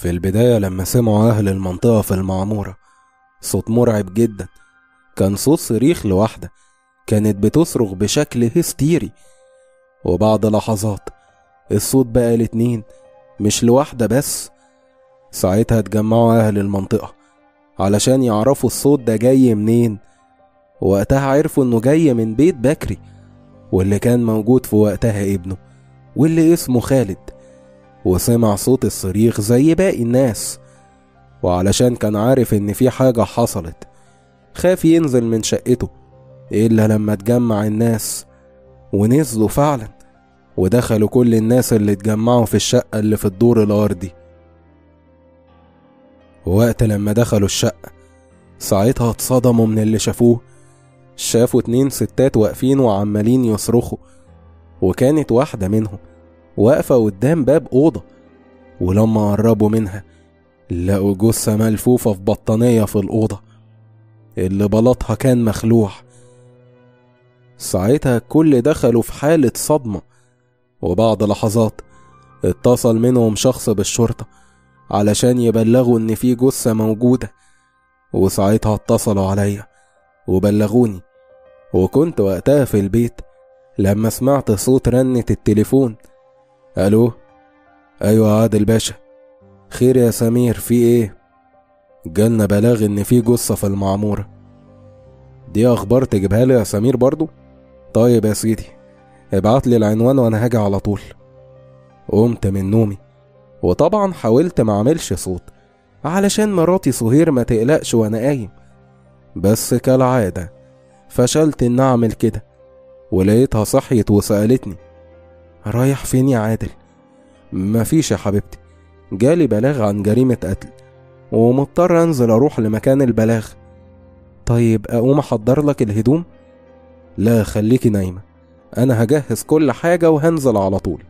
في البداية لما سمعوا أهل المنطقة في المعمورة صوت مرعب جدا كان صوت صريخ لواحدة كانت بتصرخ بشكل هستيري وبعد لحظات الصوت بقى لاتنين مش لواحدة بس ساعتها اتجمعوا أهل المنطقة علشان يعرفوا الصوت ده جاي منين وقتها عرفوا إنه جاي من بيت بكري واللي كان موجود في وقتها ابنه واللي اسمه خالد وسمع صوت الصريخ زي باقي الناس وعلشان كان عارف إن في حاجة حصلت خاف ينزل من شقته إلا لما اتجمع الناس ونزلوا فعلا ودخلوا كل الناس اللي اتجمعوا في الشقة اللي في الدور الأرضي وقت لما دخلوا الشقة ساعتها اتصدموا من اللي شافوه شافوا اتنين ستات واقفين وعمالين يصرخوا وكانت واحدة منهم واقفة قدام باب أوضة ولما قربوا منها لقوا جثة ملفوفة في بطانية في الأوضة اللي بلاطها كان مخلوع ساعتها الكل دخلوا في حالة صدمة وبعد لحظات اتصل منهم شخص بالشرطة علشان يبلغوا إن في جثة موجودة وساعتها اتصلوا عليا وبلغوني وكنت وقتها في البيت لما سمعت صوت رنة التليفون ألو أيوة عادل باشا خير يا سمير في إيه جالنا بلاغ إن في جثة في المعمورة دي أخبار تجيبها لي يا سمير برضو طيب يا سيدي ابعت لي العنوان وأنا هاجي على طول قمت من نومي وطبعا حاولت ما اعملش صوت علشان مراتي سهير ما تقلقش وانا قايم بس كالعادة فشلت ان اعمل كده ولقيتها صحيت وسألتني رايح فين يا عادل مفيش يا حبيبتي جالي بلاغ عن جريمة قتل ومضطر انزل اروح لمكان البلاغ طيب اقوم احضر لك الهدوم لا خليكي نايمة انا هجهز كل حاجة وهنزل على طول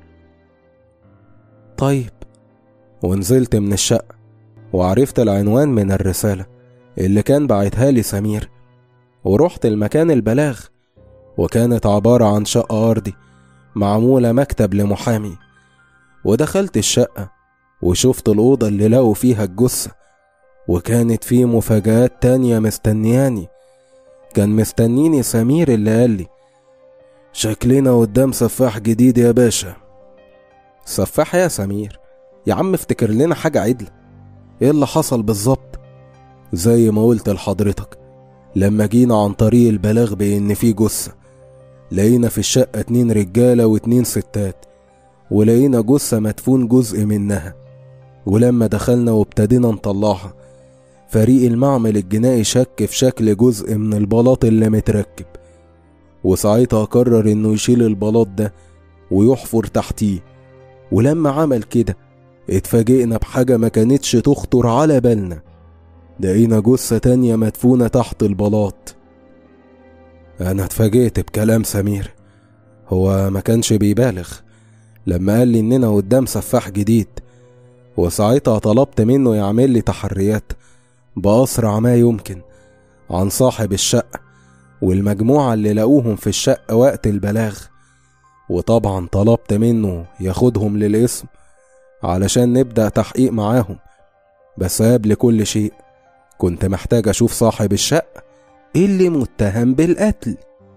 طيب ونزلت من الشقة وعرفت العنوان من الرسالة اللي كان بعتها لي سمير ورحت المكان البلاغ وكانت عبارة عن شقة أرضي معمولة مكتب لمحامي ودخلت الشقة وشفت الأوضة اللي لقوا فيها الجثة وكانت في مفاجآت تانية مستنياني كان مستنيني سمير اللي قال لي شكلنا قدام سفاح جديد يا باشا سفاح يا سمير يا عم افتكر لنا حاجة عدلة ايه اللي حصل بالظبط زي ما قلت لحضرتك لما جينا عن طريق البلاغ بان في جثة لقينا في الشقة اتنين رجالة واتنين ستات ولقينا جثة مدفون جزء منها ولما دخلنا وابتدينا نطلعها فريق المعمل الجنائي شك في شكل جزء من البلاط اللي متركب وساعتها قرر انه يشيل البلاط ده ويحفر تحتيه ولما عمل كده اتفاجئنا بحاجة ما كانتش تخطر على بالنا لقينا جثة تانية مدفونة تحت البلاط أنا اتفاجئت بكلام سمير هو ما كانش بيبالغ لما قال لي إننا قدام سفاح جديد وساعتها طلبت منه يعمل لي تحريات بأسرع ما يمكن عن صاحب الشقة والمجموعة اللي لقوهم في الشقة وقت البلاغ وطبعا طلبت منه ياخدهم للاسم علشان نبدأ تحقيق معاهم بس قبل كل شيء كنت محتاج أشوف صاحب الشقة اللي متهم بالقتل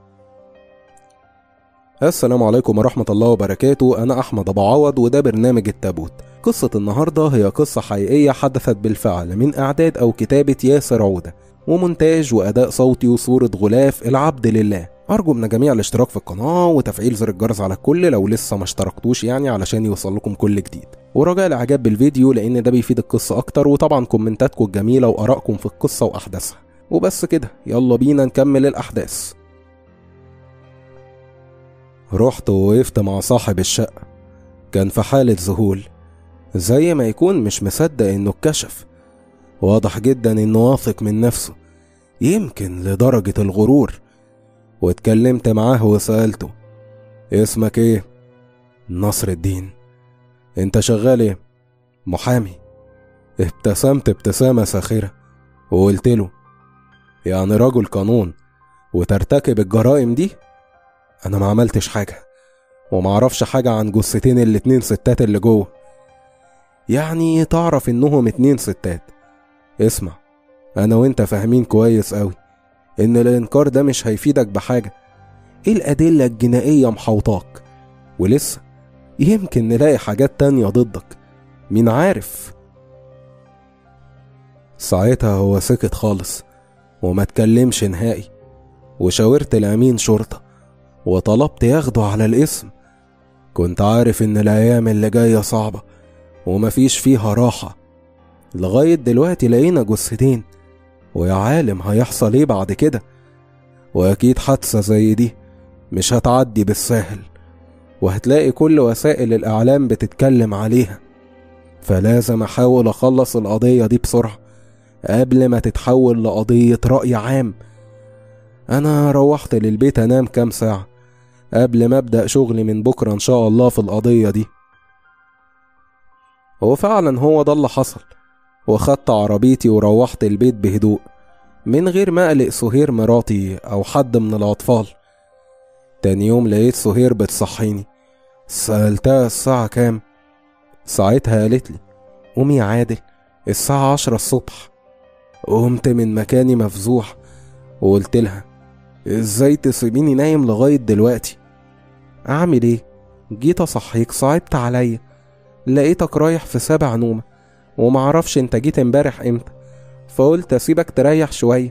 السلام عليكم ورحمة الله وبركاته أنا أحمد أبو عوض وده برنامج التابوت قصة النهاردة هي قصة حقيقية حدثت بالفعل من إعداد أو كتابة ياسر عودة ومونتاج وأداء صوتي وصورة غلاف العبد لله أرجو من جميع الاشتراك في القناة وتفعيل زر الجرس على الكل لو لسه ما اشتركتوش يعني علشان يوصل لكم كل جديد ورجاء الإعجاب بالفيديو لأن ده بيفيد القصة أكتر وطبعا كومنتاتكم الجميلة وآرائكم في القصة وأحداثها وبس كده يلا بينا نكمل الأحداث رحت ووقفت مع صاحب الشقة كان في حالة ذهول زي ما يكون مش مصدق انه اتكشف واضح جدا انه واثق من نفسه يمكن لدرجة الغرور واتكلمت معاه وسألته اسمك ايه؟ نصر الدين انت شغال ايه؟ محامي ابتسمت ابتسامة ساخرة وقلت له يعني رجل قانون وترتكب الجرائم دي انا ما عملتش حاجة وما اعرفش حاجة عن جثتين الاتنين ستات اللي جوه يعني تعرف إنهم اتنين ستات اسمع أنا وإنت فاهمين كويس أوي إن الإنكار ده مش هيفيدك بحاجة الأدلة الجنائية محوطاك ولسه يمكن نلاقي حاجات تانية ضدك مين عارف ساعتها هو سكت خالص وما تكلمش نهائي وشاورت الأمين شرطة وطلبت ياخده على الاسم كنت عارف إن الأيام اللي جاية صعبة ومفيش فيها راحة لغاية دلوقتي لقينا جثتين ويا عالم هيحصل ايه بعد كده وأكيد حادثة زي دي مش هتعدي بالساهل وهتلاقي كل وسائل الإعلام بتتكلم عليها فلازم أحاول أخلص القضية دي بسرعة قبل ما تتحول لقضية رأي عام أنا روحت للبيت أنام كام ساعة قبل ما أبدأ شغلي من بكرة إن شاء الله في القضية دي وفعلا هو ده اللي حصل وخدت عربيتي وروحت البيت بهدوء من غير ما أقلق سهير مراتي أو حد من الأطفال تاني يوم لقيت سهير بتصحيني سألتها الساعة كام ساعتها قالت لي قومي يا عادل الساعة عشرة الصبح قمت من مكاني مفزوع وقلت لها ازاي تسيبيني نايم لغاية دلوقتي اعمل ايه جيت اصحيك صعبت عليا لقيتك رايح في سابع نومة ومعرفش انت جيت امبارح امتى فقلت اسيبك تريح شوية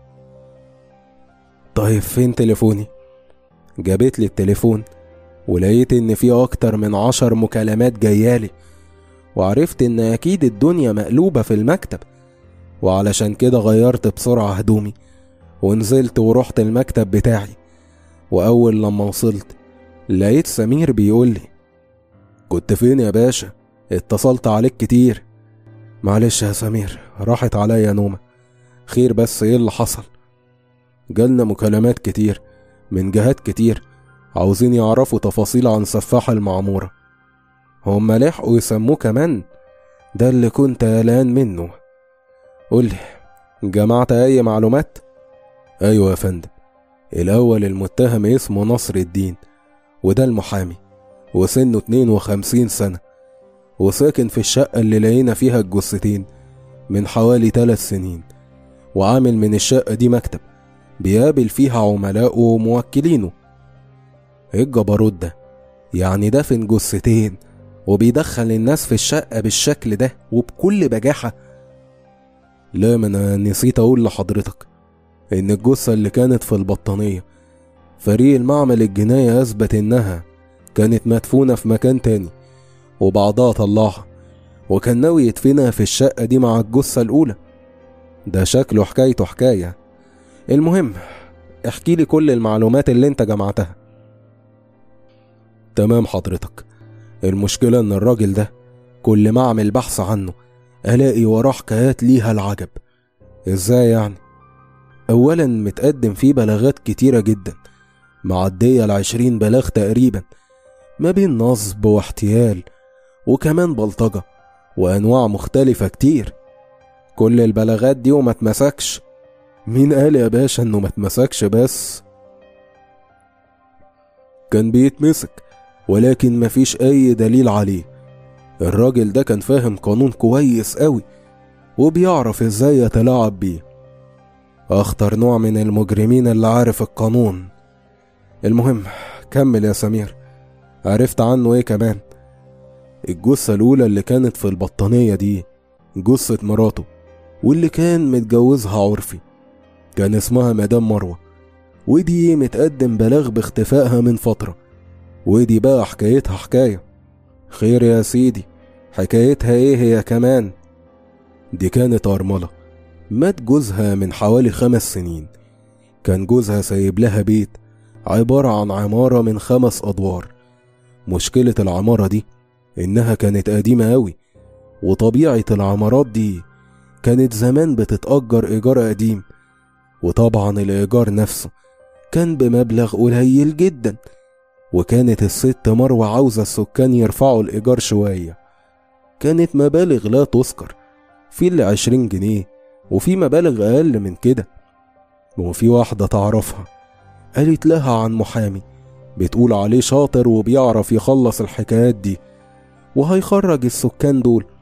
طيب فين تليفوني جابت لي التليفون ولقيت ان في اكتر من عشر مكالمات جايالي وعرفت ان اكيد الدنيا مقلوبة في المكتب وعلشان كده غيرت بسرعة هدومي ونزلت ورحت المكتب بتاعي وأول لما وصلت لقيت سمير بيقولي كنت فين يا باشا اتصلت عليك كتير معلش يا سمير راحت عليا نومة خير بس ايه اللي حصل جالنا مكالمات كتير من جهات كتير عاوزين يعرفوا تفاصيل عن سفاح المعمورة هما لحقوا يسموه كمان ده اللي كنت قلقان منه قولي جمعت أي معلومات؟ أيوة يا فندم الأول المتهم اسمه نصر الدين وده المحامي وسنه 52 سنة وساكن في الشقة اللي لقينا فيها الجثتين من حوالي ثلاث سنين وعامل من الشقة دي مكتب بيقابل فيها عملاءه وموكلينه ايه الجبروت ده يعني دافن جثتين وبيدخل الناس في الشقة بالشكل ده وبكل بجاحة لا ما انا نسيت اقول لحضرتك ان الجثة اللي كانت في البطانية فريق المعمل الجناية اثبت انها كانت مدفونة في مكان تاني وبعضها طلعها وكان ناوي يدفنها في الشقة دي مع الجثة الأولى ده شكله حكايته حكاية المهم احكي لي كل المعلومات اللي انت جمعتها تمام حضرتك المشكلة ان الراجل ده كل ما اعمل بحث عنه الاقي وراه حكايات ليها العجب ازاي يعني اولا متقدم فيه بلاغات كتيرة جدا معدية العشرين بلاغ تقريبا ما بين نصب واحتيال وكمان بلطجة وأنواع مختلفة كتير كل البلاغات دي وما اتمسكش مين قال يا باشا انه ما اتمسكش بس كان بيتمسك ولكن مفيش اي دليل عليه الراجل ده كان فاهم قانون كويس قوي وبيعرف ازاي يتلاعب بيه اخطر نوع من المجرمين اللي عارف القانون المهم كمل يا سمير عرفت عنه ايه كمان الجثة الأولى اللي كانت في البطانية دي جثة مراته واللي كان متجوزها عرفي كان اسمها مدام مروة ودي متقدم بلاغ باختفائها من فترة ودي بقى حكايتها حكاية خير يا سيدي حكايتها ايه هي كمان دي كانت أرملة مات جوزها من حوالي خمس سنين كان جوزها سايب لها بيت عبارة عن عمارة من خمس أدوار مشكلة العمارة دي إنها كانت قديمة أوي وطبيعة العمارات دي كانت زمان بتتأجر إيجار قديم وطبعا الإيجار نفسه كان بمبلغ قليل جدا وكانت الست مروة عاوزة السكان يرفعوا الإيجار شوية كانت مبالغ لا تذكر في اللي عشرين جنيه وفي مبالغ أقل من كده وفي واحدة تعرفها قالت لها عن محامي بتقول عليه شاطر وبيعرف يخلص الحكايات دي وهيخرج السكان دول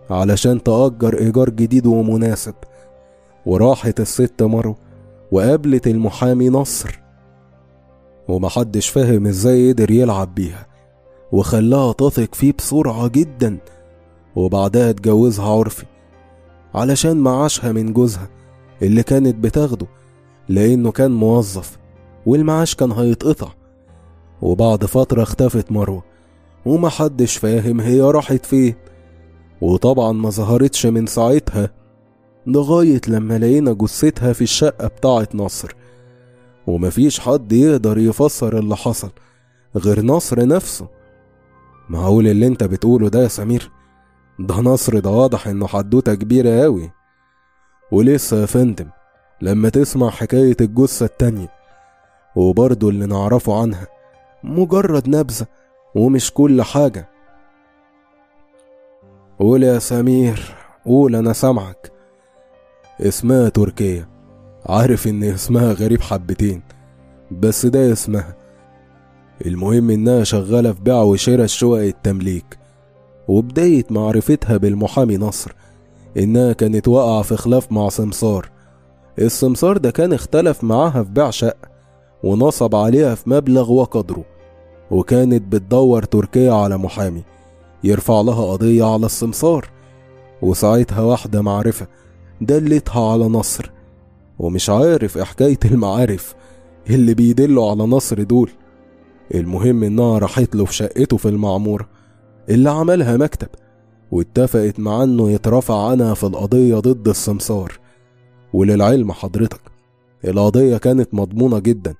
علشان تأجر إيجار جديد ومناسب وراحت الست مرو وقابلت المحامي نصر ومحدش فاهم ازاي قدر يلعب بيها وخلاها تثق فيه بسرعة جدا وبعدها اتجوزها عرفي علشان معاشها من جوزها اللي كانت بتاخده لأنه كان موظف والمعاش كان هيتقطع وبعد فترة اختفت مروة ومحدش فاهم هي راحت فين وطبعا ما ظهرتش من ساعتها لغاية لما لقينا جثتها في الشقة بتاعة نصر ومفيش حد يقدر يفسر اللي حصل غير نصر نفسه معقول اللي انت بتقوله ده يا سمير ده نصر ده واضح انه حدوتة كبيرة اوي ولسه يا فندم لما تسمع حكاية الجثة التانية وبرضه اللي نعرفه عنها مجرد نبذة ومش كل حاجة قول يا سمير قول أنا سامعك اسمها تركيا عارف إن اسمها غريب حبتين بس ده اسمها المهم إنها شغالة في بيع وشراء شقق التمليك وبداية معرفتها بالمحامي نصر إنها كانت واقعة في خلاف مع سمسار السمسار ده كان اختلف معاها في بيع شقة ونصب عليها في مبلغ وقدره وكانت بتدور تركيا على محامي يرفع لها قضية على السمسار وساعتها واحدة معرفة دلتها على نصر ومش عارف إيه حكاية المعارف اللي بيدلوا على نصر دول المهم إنها راحت له في شقته في المعمورة اللي عملها مكتب واتفقت معاه إنه يترفع عنها في القضية ضد السمسار وللعلم حضرتك القضية كانت مضمونة جدا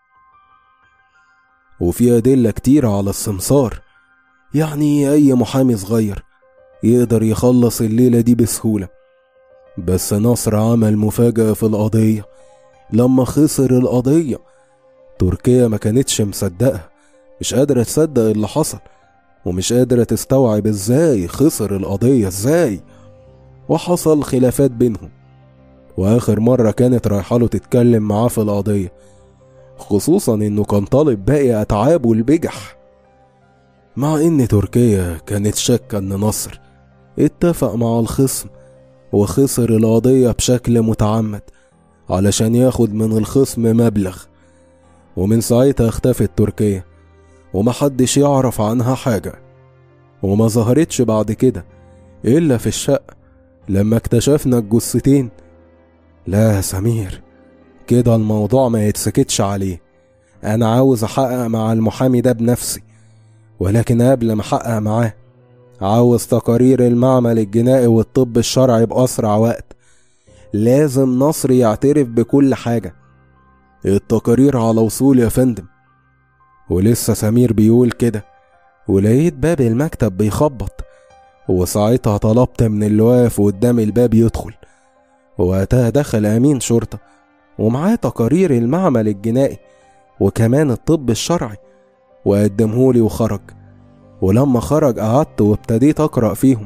وفي أدلة كتيرة على السمسار يعني أي محامي صغير يقدر يخلص الليلة دي بسهولة بس نصر عمل مفاجأة في القضية لما خسر القضية تركيا ما كانتش مصدقة مش قادرة تصدق اللي حصل ومش قادرة تستوعب ازاي خسر القضية ازاي وحصل خلافات بينهم وآخر مرة كانت رايحة له تتكلم معاه في القضية خصوصا انه كان طالب باقي اتعابه البجح مع ان تركيا كانت شاكة ان نصر اتفق مع الخصم وخسر القضية بشكل متعمد علشان ياخد من الخصم مبلغ ومن ساعتها اختفت تركيا ومحدش يعرف عنها حاجة وما ظهرتش بعد كده إلا في الشقة لما اكتشفنا الجثتين لا يا سمير كده الموضوع ما يتسكتش عليه أنا عاوز أحقق مع المحامي ده بنفسي ولكن قبل ما أحقق معاه عاوز تقارير المعمل الجنائي والطب الشرعي بأسرع وقت لازم نصر يعترف بكل حاجة التقارير على وصول يا فندم ولسه سمير بيقول كده ولقيت باب المكتب بيخبط وساعتها طلبت من اللي واقف قدام الباب يدخل وقتها دخل أمين شرطة ومعاه تقارير المعمل الجنائي وكمان الطب الشرعي وقدمهولي وخرج ولما خرج قعدت وابتديت أقرأ فيهم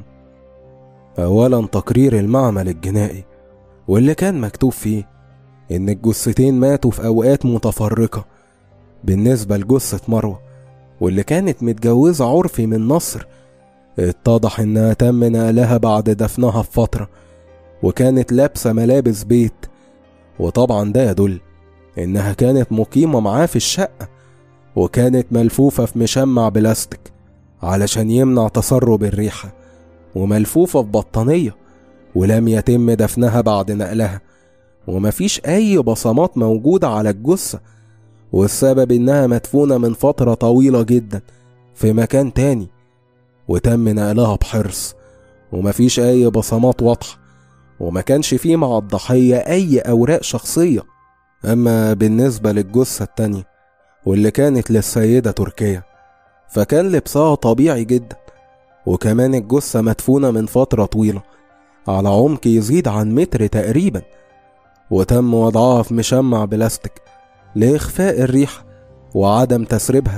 أولا تقرير المعمل الجنائي واللي كان مكتوب فيه إن الجثتين ماتوا في أوقات متفرقة بالنسبة لجثة مروة واللي كانت متجوزة عرفي من نصر اتضح إنها تم نقلها بعد دفنها بفترة وكانت لابسة ملابس بيت وطبعا ده يدل إنها كانت مقيمة معاه في الشقة وكانت ملفوفة في مشمع بلاستيك علشان يمنع تسرب الريحة وملفوفة في بطانية ولم يتم دفنها بعد نقلها ومفيش أي بصمات موجودة على الجثة والسبب إنها مدفونة من فترة طويلة جدا في مكان تاني وتم نقلها بحرص ومفيش أي بصمات واضحة وما كانش فيه مع الضحية أي أوراق شخصية أما بالنسبة للجثة التانية واللي كانت للسيدة تركيا فكان لبسها طبيعي جدا وكمان الجثة مدفونة من فترة طويلة على عمق يزيد عن متر تقريبا وتم وضعها في مشمع بلاستيك لإخفاء الريحة وعدم تسريبها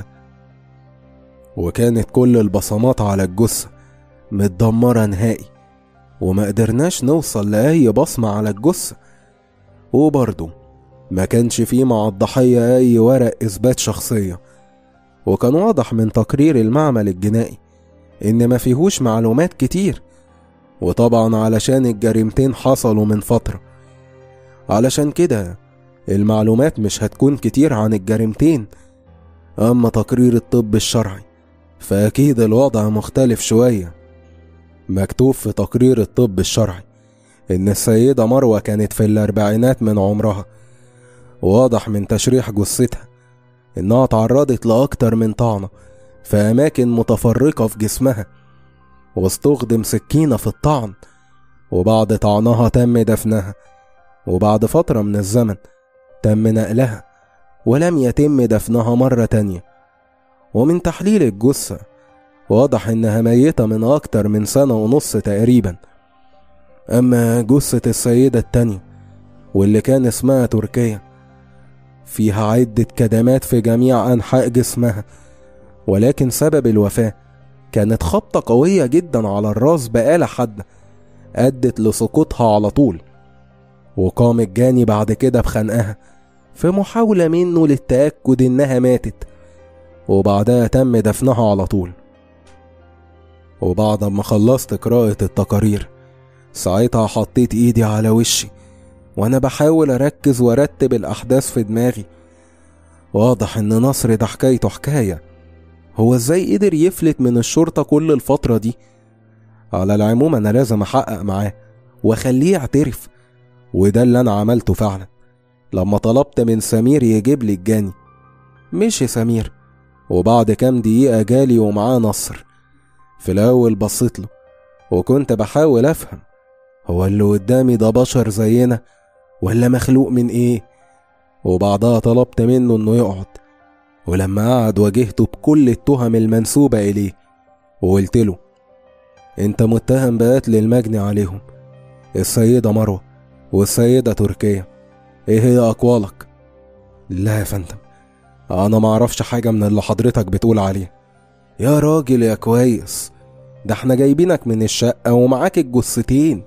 وكانت كل البصمات على الجثة متدمرة نهائي وما قدرناش نوصل لأي بصمة على الجثة وبرضه ما كانش فيه مع الضحية أي ورق إثبات شخصية وكان واضح من تقرير المعمل الجنائي إن ما فيهوش معلومات كتير وطبعا علشان الجريمتين حصلوا من فترة علشان كده المعلومات مش هتكون كتير عن الجريمتين أما تقرير الطب الشرعي فأكيد الوضع مختلف شوية مكتوب في تقرير الطب الشرعي إن السيدة مروة كانت في الأربعينات من عمرها واضح من تشريح جثتها إنها تعرضت لأكتر من طعنة في أماكن متفرقة في جسمها واستخدم سكينة في الطعن وبعد طعنها تم دفنها وبعد فترة من الزمن تم نقلها ولم يتم دفنها مرة تانية ومن تحليل الجثة واضح إنها ميتة من أكتر من سنة ونص تقريبا أما جثة السيدة التانية واللي كان اسمها تركيا فيها عدة كدمات في جميع أنحاء جسمها ولكن سبب الوفاة كانت خبطة قوية جدا على الراس بآلة حادة أدت لسقوطها على طول وقام الجاني بعد كده بخنقها في محاولة منه للتأكد إنها ماتت وبعدها تم دفنها على طول وبعد ما خلصت قراءة التقارير ساعتها حطيت ايدي على وشي وانا بحاول اركز وارتب الاحداث في دماغي واضح ان نصر ده حكايته حكاية هو ازاي قدر يفلت من الشرطة كل الفترة دي على العموم انا لازم احقق معاه واخليه يعترف وده اللي انا عملته فعلا لما طلبت من سمير يجيب لي الجاني مشي سمير وبعد كام دقيقة جالي ومعاه نصر في الأول بصيت له وكنت بحاول أفهم هو اللي قدامي ده بشر زينا ولا مخلوق من إيه وبعدها طلبت منه إنه يقعد ولما قعد واجهته بكل التهم المنسوبة إليه وقلت له أنت متهم بقتل المجني عليهم السيدة مروة والسيدة تركيا إيه هي أقوالك؟ لا يا فندم أنا معرفش حاجة من اللي حضرتك بتقول عليه يا راجل يا كويس ده احنا جايبينك من الشقة ومعاك الجثتين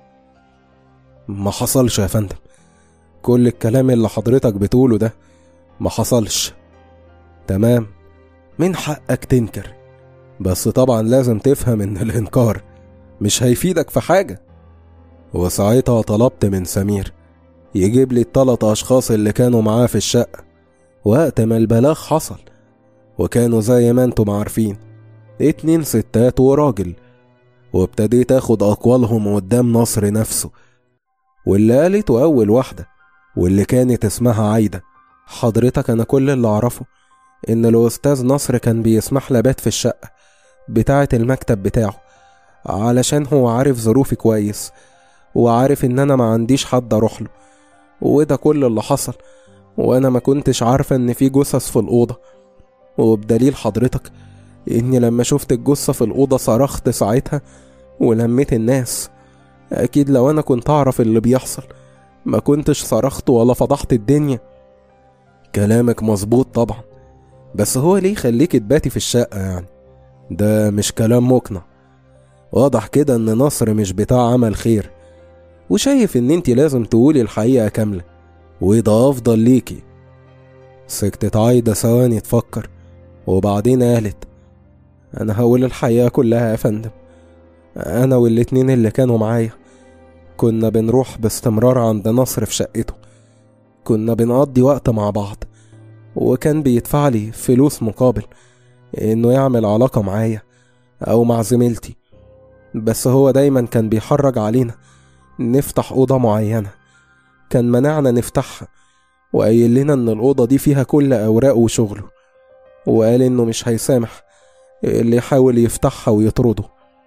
ما حصلش يا فندم كل الكلام اللي حضرتك بتقوله ده ما حصلش تمام من حقك تنكر بس طبعا لازم تفهم ان الانكار مش هيفيدك في حاجة وساعتها طلبت من سمير يجيب لي التلات اشخاص اللي كانوا معاه في الشقة وقت ما البلاغ حصل وكانوا زي ما انتم عارفين اتنين ستات وراجل وابتديت اخد اقوالهم قدام نصر نفسه واللي قالته اول واحدة واللي كانت اسمها عايدة حضرتك انا كل اللي اعرفه ان الاستاذ نصر كان بيسمح لي بات في الشقة بتاعة المكتب بتاعه علشان هو عارف ظروفي كويس وعارف ان انا ما عنديش حد اروح له وده كل اللي حصل وانا ما كنتش عارفة ان في جثث في الأوضة وبدليل حضرتك اني لما شفت الجثة في الأوضة صرخت ساعتها ولميت الناس اكيد لو انا كنت اعرف اللي بيحصل ما كنتش صرخت ولا فضحت الدنيا كلامك مظبوط طبعا بس هو ليه يخليك تباتي في الشقة يعني ده مش كلام مقنع واضح كده ان نصر مش بتاع عمل خير وشايف ان انت لازم تقولي الحقيقة كاملة وده افضل ليكي سكتت عايدة ثواني تفكر وبعدين قالت انا هقول الحقيقة كلها يا فندم انا والاتنين اللي كانوا معايا كنا بنروح باستمرار عند نصر في شقته كنا بنقضي وقت مع بعض وكان بيدفع لي فلوس مقابل انه يعمل علاقة معايا او مع زميلتي بس هو دايما كان بيحرج علينا نفتح أوضة معينة كان منعنا نفتحها وقايل لنا إن الأوضة دي فيها كل أوراقه وشغله وقال إنه مش هيسامح اللي يحاول يفتحها ويطرده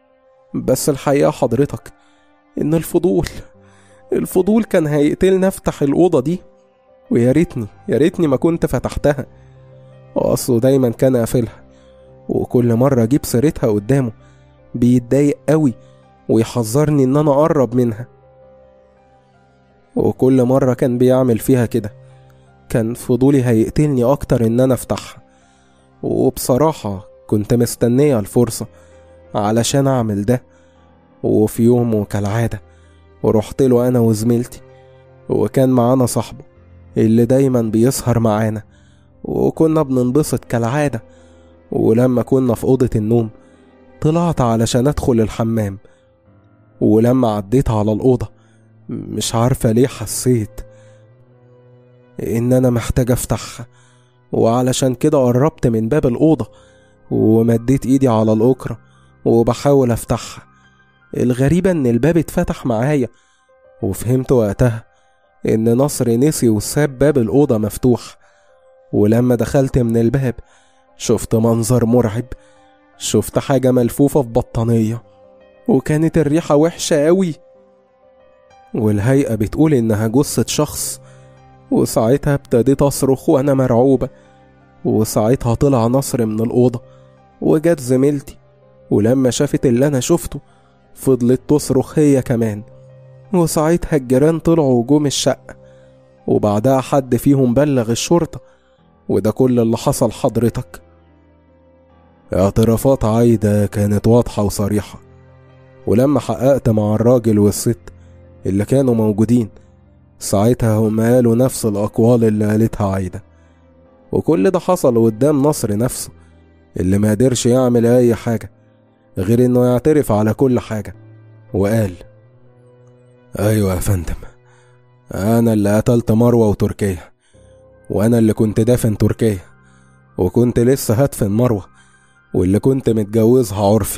بس الحقيقة حضرتك إن الفضول الفضول كان هيقتلني أفتح الأوضة دي ويا ريتني يا ريتني ما كنت فتحتها أصله دايما كان قافلها وكل مرة أجيب سيرتها قدامه بيتضايق قوي ويحذرني إن أنا أقرب منها وكل مرة كان بيعمل فيها كده كان فضولي هيقتلني أكتر إن أنا أفتحها وبصراحة كنت مستنية الفرصة علشان أعمل ده وفي يوم وكالعادة ورحت له أنا وزميلتي وكان معانا صاحبه اللي دايما بيسهر معانا وكنا بننبسط كالعادة ولما كنا في أوضة النوم طلعت علشان أدخل الحمام ولما عديت على الأوضة مش عارفة ليه حسيت إن أنا محتاج أفتحها وعلشان كده قربت من باب الأوضة ومديت إيدي على الأكرة وبحاول أفتحها الغريبة إن الباب اتفتح معايا وفهمت وقتها إن نصر نسي وساب باب الأوضة مفتوح ولما دخلت من الباب شفت منظر مرعب شفت حاجة ملفوفة في بطانية وكانت الريحة وحشة أوي والهيئة بتقول إنها جثة شخص وساعتها ابتديت أصرخ وأنا مرعوبة وساعتها طلع نصر من الأوضة وجت زميلتي ولما شافت اللي أنا شفته فضلت تصرخ هي كمان وساعتها الجيران طلعوا جم الشقة وبعدها حد فيهم بلغ الشرطة وده كل اللي حصل حضرتك اعترافات عايدة كانت واضحة وصريحة ولما حققت مع الراجل والست اللي كانوا موجودين ساعتها هم قالوا نفس الأقوال اللي قالتها عايدة وكل ده حصل قدام نصر نفسه اللي ما قدرش يعمل أي حاجة غير إنه يعترف على كل حاجة وقال أيوة يا فندم أنا اللي قتلت مروة وتركيا وأنا اللي كنت دافن تركيا وكنت لسه هدفن مروة واللي كنت متجوزها عرفي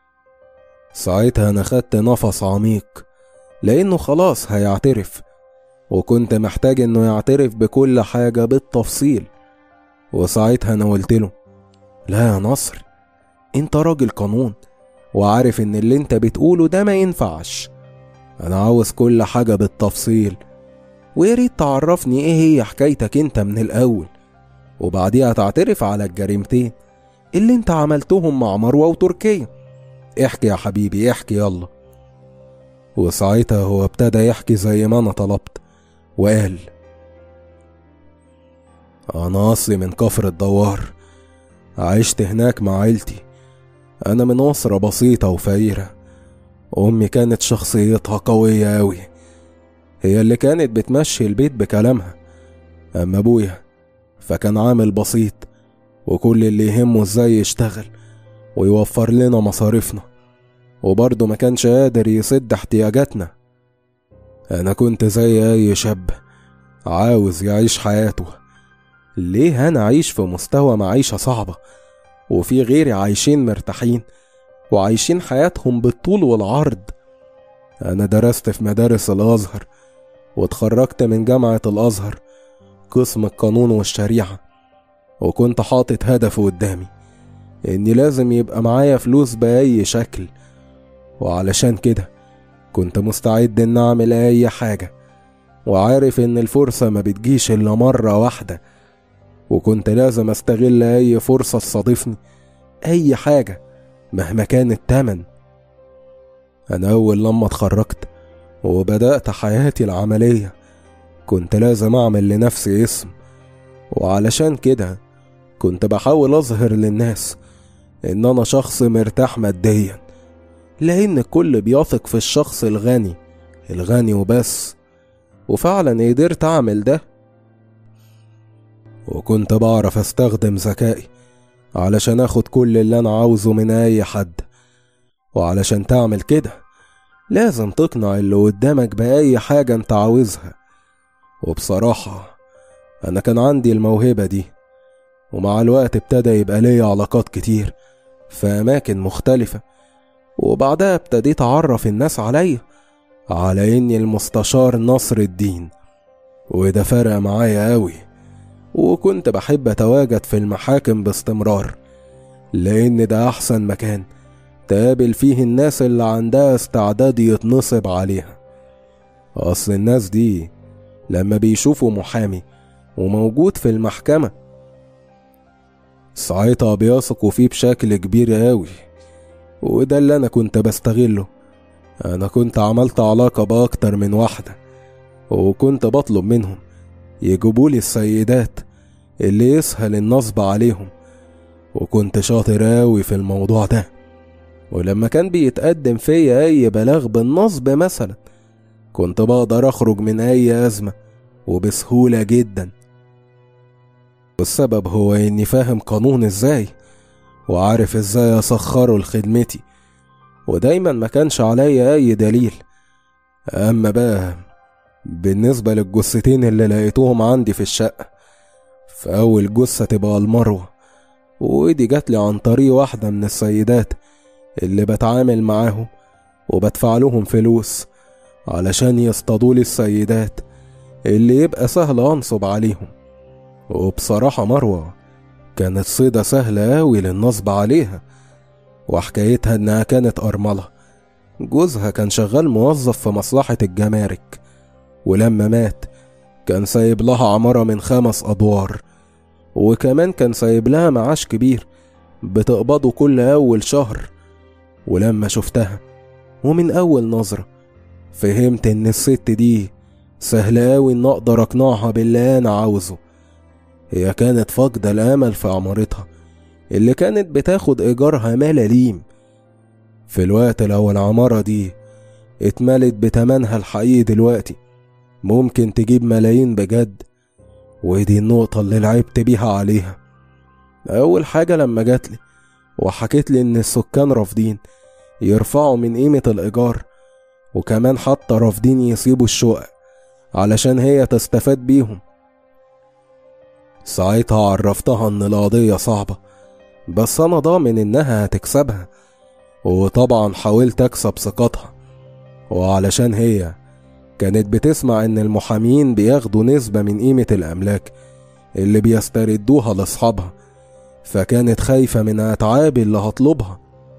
ساعتها أنا خدت نفس عميق لأنه خلاص هيعترف وكنت محتاج إنه يعترف بكل حاجة بالتفصيل وساعتها أنا قلت له لا يا نصر أنت راجل قانون وعارف إن اللي أنت بتقوله ده ما ينفعش أنا عاوز كل حاجة بالتفصيل وياريت تعرفني إيه هي حكايتك أنت من الأول وبعديها تعترف على الجريمتين اللي أنت عملتهم مع مروة وتركيا احكي يا حبيبي احكي يلا وساعتها هو ابتدى يحكي زي ما أنا طلبت وقال أنا أصلي من كفر الدوار عشت هناك مع عيلتي أنا من أسرة بسيطة وفقيرة أمي كانت شخصيتها قوية أوي هي اللي كانت بتمشي البيت بكلامها أما أبويا فكان عامل بسيط وكل اللي يهمه ازاي يشتغل ويوفر لنا مصاريفنا وبرضه ما كانش قادر يسد احتياجاتنا أنا كنت زي أي شاب عاوز يعيش حياته ليه أنا أعيش في مستوى معيشة صعبة وفي غيري عايشين مرتاحين وعايشين حياتهم بالطول والعرض أنا درست في مدارس الأزهر واتخرجت من جامعة الأزهر قسم القانون والشريعة وكنت حاطط هدف قدامي إني لازم يبقى معايا فلوس بأي شكل وعلشان كده كنت مستعد إن أعمل أي حاجة وعارف إن الفرصة ما بتجيش إلا مرة واحدة وكنت لازم أستغل أي فرصة تصادفني أي حاجة مهما كان التمن أنا أول لما اتخرجت وبدأت حياتي العملية كنت لازم أعمل لنفسي اسم وعلشان كده كنت بحاول أظهر للناس إن أنا شخص مرتاح ماديا لأن الكل بيثق في الشخص الغني الغني وبس وفعلا قدرت أعمل ده وكنت بعرف أستخدم ذكائي علشان أخد كل اللي أنا عاوزه من أي حد وعلشان تعمل كده لازم تقنع اللي قدامك بأي حاجة أنت عاوزها وبصراحة أنا كان عندي الموهبة دي ومع الوقت ابتدى يبقى ليا علاقات كتير في أماكن مختلفة وبعدها ابتديت أعرف الناس عليا على إني المستشار نصر الدين وده فرق معايا أوي وكنت بحب أتواجد في المحاكم باستمرار لأن ده أحسن مكان تقابل فيه الناس اللي عندها استعداد يتنصب عليها أصل الناس دي لما بيشوفوا محامي وموجود في المحكمة ساعتها بيثقوا فيه بشكل كبير أوي وده اللي أنا كنت بستغله أنا كنت عملت علاقة بأكتر من واحدة وكنت بطلب منهم يجيبولي السيدات اللي يسهل النصب عليهم وكنت شاطر أوي في الموضوع ده ولما كان بيتقدم فيا أي بلاغ بالنصب مثلا كنت بقدر أخرج من أي أزمة وبسهولة جدا والسبب هو إني فاهم قانون إزاي وعارف إزاي أسخره لخدمتي ودايما ما كانش عليا أي دليل أما بقى بالنسبة للجثتين اللي لقيتوهم عندي في الشقة فأول جثة تبقى المروة ودي جاتلي عن طريق واحدة من السيدات اللي بتعامل معاهم وبدفع لهم فلوس علشان يصطادولي السيدات اللي يبقى سهل أنصب عليهم وبصراحة مروة كانت صيدة سهلة أوي للنصب عليها وحكايتها إنها كانت أرملة جوزها كان شغال موظف في مصلحة الجمارك ولما مات كان سايب لها عمارة من خمس أدوار وكمان كان سايب لها معاش كبير بتقبضه كل أول شهر ولما شفتها ومن أول نظرة فهمت إن الست دي سهل أوي إن أقدر أقنعها باللي أنا عاوزه هي كانت فاقدة الأمل في عمارتها اللي كانت بتاخد إيجارها ملاليم في الوقت لو العمارة دي اتملت بتمنها الحقيقي دلوقتي ممكن تجيب ملايين بجد ودي النقطة اللي لعبت بيها عليها أول حاجة لما جاتلي وحكيت لي إن السكان رافضين يرفعوا من قيمة الإيجار وكمان حتى رافضين يسيبوا الشقق علشان هي تستفاد بيهم ساعتها عرفتها إن القضية صعبة بس أنا ضامن إنها هتكسبها وطبعا حاولت أكسب ثقتها وعلشان هي كانت بتسمع إن المحامين بياخدوا نسبة من قيمة الأملاك اللي بيستردوها لأصحابها فكانت خايفة من أتعاب اللي هطلبها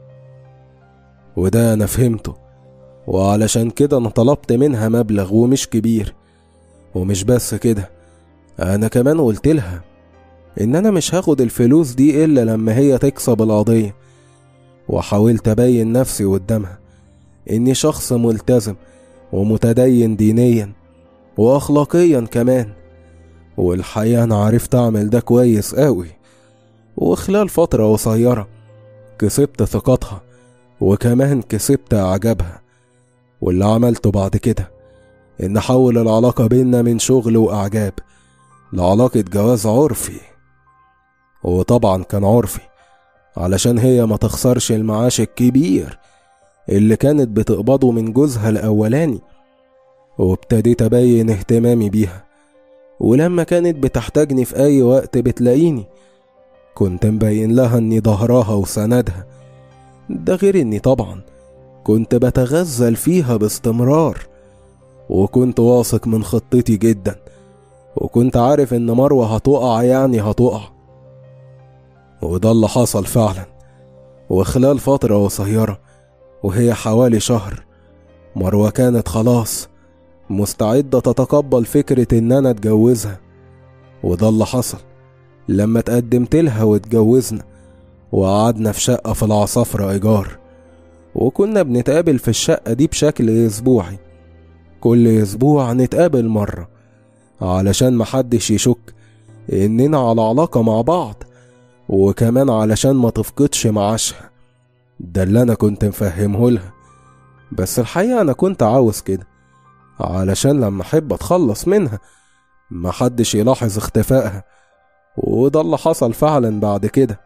وده أنا فهمته وعلشان كده أنا طلبت منها مبلغ ومش كبير ومش بس كده أنا كمان قلت لها إن أنا مش هاخد الفلوس دي إلا لما هي تكسب القضية وحاولت أبين نفسي قدامها إني شخص ملتزم ومتدين دينيا وأخلاقيا كمان والحقيقة أنا عرفت أعمل ده كويس قوي وخلال فترة قصيرة كسبت ثقتها وكمان كسبت إعجابها واللي عملته بعد كده إن أحول العلاقة بينا من شغل وإعجاب لعلاقة جواز عرفي وطبعا كان عرفي علشان هي ما تخسرش المعاش الكبير اللي كانت بتقبضه من جوزها الأولاني وابتديت أبين اهتمامي بيها ولما كانت بتحتاجني في أي وقت بتلاقيني كنت مبين لها إني ظهرها وسندها ده غير إني طبعا كنت بتغزل فيها باستمرار وكنت واثق من خطتي جدا وكنت عارف إن مروة هتقع يعني هتقع وده اللي حصل فعلا وخلال فترة قصيرة وهي حوالي شهر مروة كانت خلاص مستعدة تتقبل فكرة إن أنا أتجوزها وده اللي حصل لما اتقدمت لها واتجوزنا وقعدنا في شقة في العصافرة إيجار وكنا بنتقابل في الشقة دي بشكل أسبوعي كل أسبوع نتقابل مرة علشان محدش يشك إننا على علاقة مع بعض وكمان علشان ما تفقدش معاشها ده اللي أنا كنت مفهمه لها بس الحقيقة أنا كنت عاوز كده علشان لما أحب أتخلص منها محدش يلاحظ اختفائها وده اللي حصل فعلا بعد كده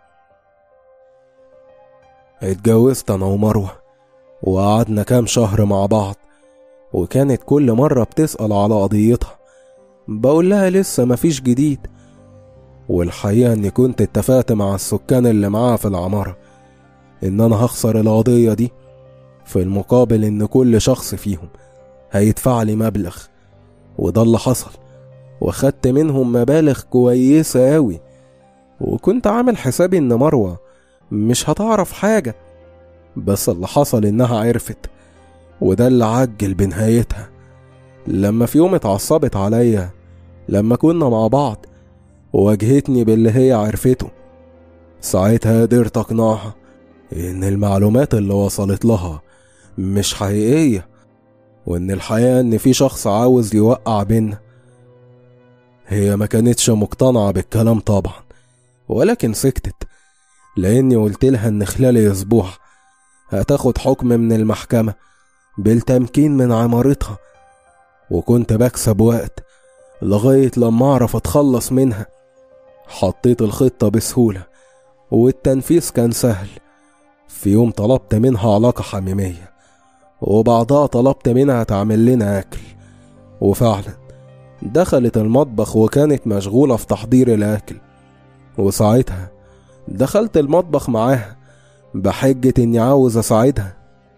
اتجوزت أنا ومروة وقعدنا كام شهر مع بعض وكانت كل مرة بتسأل على قضيتها بقول لها لسه مفيش جديد والحقيقة إني كنت اتفقت مع السكان اللي معاها في العمارة إن أنا هخسر القضية دي في المقابل إن كل شخص فيهم هيدفع لي مبلغ وده اللي حصل وخدت منهم مبالغ كويسة أوي وكنت عامل حسابي إن مروة مش هتعرف حاجة بس اللي حصل إنها عرفت وده اللي عجل بنهايتها لما في يوم اتعصبت عليا لما كنا مع بعض وواجهتني باللي هي عرفته ساعتها قدرت اقنعها ان المعلومات اللي وصلت لها مش حقيقية وان الحقيقة ان في شخص عاوز يوقع بينا هي ما كانتش مقتنعة بالكلام طبعا ولكن سكتت لاني قلت لها ان خلال اسبوع هتاخد حكم من المحكمة بالتمكين من عمارتها وكنت بكسب وقت لغاية لما أعرف أتخلص منها حطيت الخطة بسهولة والتنفيذ كان سهل في يوم طلبت منها علاقة حميمية وبعدها طلبت منها تعمل لنا أكل وفعلا دخلت المطبخ وكانت مشغولة في تحضير الأكل وساعتها دخلت المطبخ معاها بحجة إني عاوز أساعدها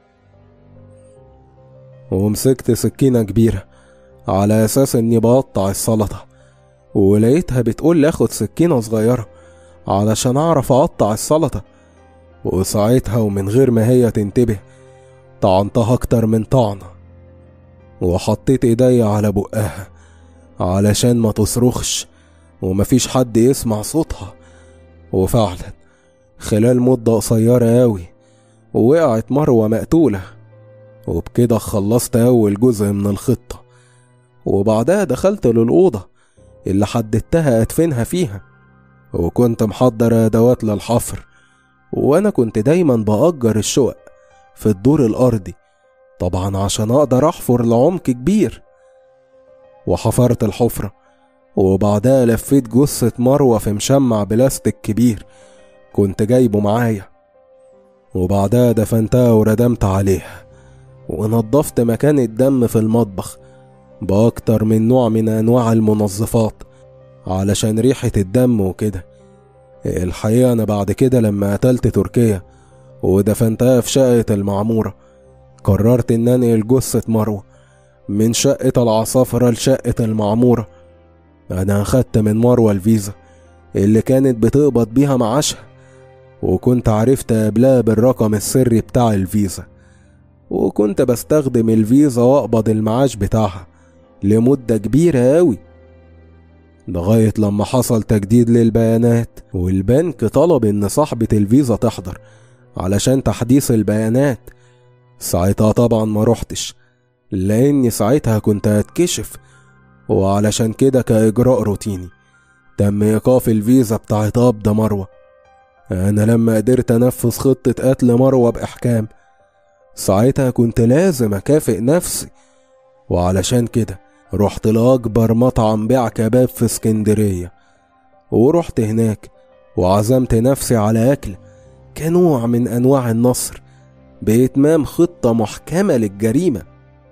ومسكت سكينة كبيرة على أساس إني بقطع السلطة ولقيتها بتقول لي آخد سكينة صغيرة علشان أعرف أقطع السلطة وساعتها ومن غير ما هي تنتبه طعنتها أكتر من طعنة وحطيت إيديا على بقها علشان ما تصرخش ومفيش حد يسمع صوتها وفعلا خلال مدة قصيرة أوي وقعت مروة مقتولة وبكده خلصت أول جزء من الخطة وبعدها دخلت للأوضة اللي حددتها أدفنها فيها وكنت محضر أدوات للحفر وأنا كنت دايما بأجر الشقق في الدور الأرضي طبعا عشان أقدر أحفر لعمق كبير وحفرت الحفرة وبعدها لفيت جثة مروة في مشمع بلاستيك كبير كنت جايبه معايا وبعدها دفنتها وردمت عليها ونضفت مكان الدم في المطبخ بأكتر من نوع من أنواع المنظفات علشان ريحة الدم وكده الحقيقة أنا بعد كده لما قتلت تركيا ودفنتها في شقة المعمورة قررت إن أنقل جثة مروة من شقة العصافرة لشقة المعمورة أنا أخدت من مروة الفيزا اللي كانت بتقبض بيها معاشها وكنت عرفت قبلها بالرقم السري بتاع الفيزا وكنت بستخدم الفيزا وأقبض المعاش بتاعها لمدة كبيرة أوي لغاية لما حصل تجديد للبيانات والبنك طلب إن صاحبة الفيزا تحضر علشان تحديث البيانات ساعتها طبعا ما روحتش لأني ساعتها كنت هتكشف وعلشان كده كإجراء روتيني تم إيقاف الفيزا بتاعت قبض مروة أنا لما قدرت أنفذ خطة قتل مروة بإحكام ساعتها كنت لازم أكافئ نفسي وعلشان كده رحت لأكبر مطعم بيع كباب في اسكندرية ورحت هناك وعزمت نفسي على أكل كنوع من أنواع النصر بإتمام خطة محكمة للجريمة